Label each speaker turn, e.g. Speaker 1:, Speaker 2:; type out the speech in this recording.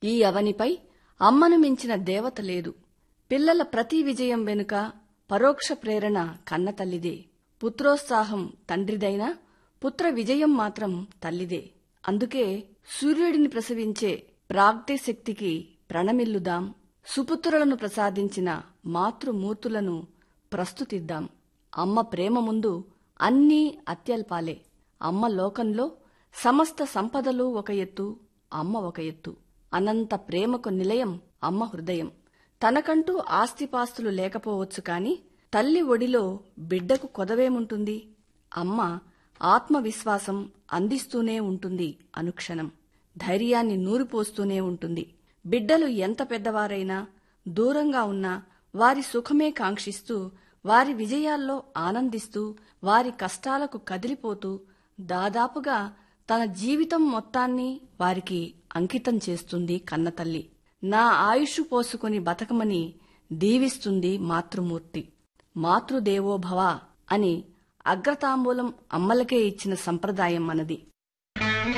Speaker 1: ఈ అవనిపై అమ్మను మించిన దేవత లేదు పిల్లల ప్రతి విజయం వెనుక పరోక్ష ప్రేరణ కన్నతల్లిదే పుత్రోత్సాహం తండ్రిదైనా పుత్ర విజయం మాత్రం తల్లిదే అందుకే సూర్యుడిని ప్రసవించే ప్రాగ్ఞశక్తికి ప్రణమిల్లుదాం సుపుత్రులను ప్రసాదించిన మాతృమూర్తులను ప్రస్తుతిద్దాం అమ్మ ప్రేమ ముందు అన్నీ అత్యల్పాలే అమ్మ లోకంలో సమస్త సంపదలు ఒక ఎత్తు అమ్మ ఒక ఎత్తు అనంత ప్రేమకు నిలయం అమ్మ హృదయం తనకంటూ ఆస్తిపాస్తులు లేకపోవచ్చు కాని తల్లి ఒడిలో బిడ్డకు కొదవేముంటుంది అమ్మ ఆత్మవిశ్వాసం అందిస్తూనే ఉంటుంది అనుక్షణం ధైర్యాన్ని నూరిపోస్తూనే ఉంటుంది బిడ్డలు ఎంత పెద్దవారైనా దూరంగా ఉన్నా వారి సుఖమే కాంక్షిస్తూ వారి విజయాల్లో ఆనందిస్తూ వారి కష్టాలకు కదిలిపోతూ దాదాపుగా తన జీవితం మొత్తాన్ని వారికి అంకితం చేస్తుంది కన్నతల్లి నా ఆయుష్ పోసుకుని బతకమని దీవిస్తుంది మాతృమూర్తి మాతృదేవోభవ అని అగ్రతాంబూలం అమ్మలకే ఇచ్చిన సంప్రదాయం మనది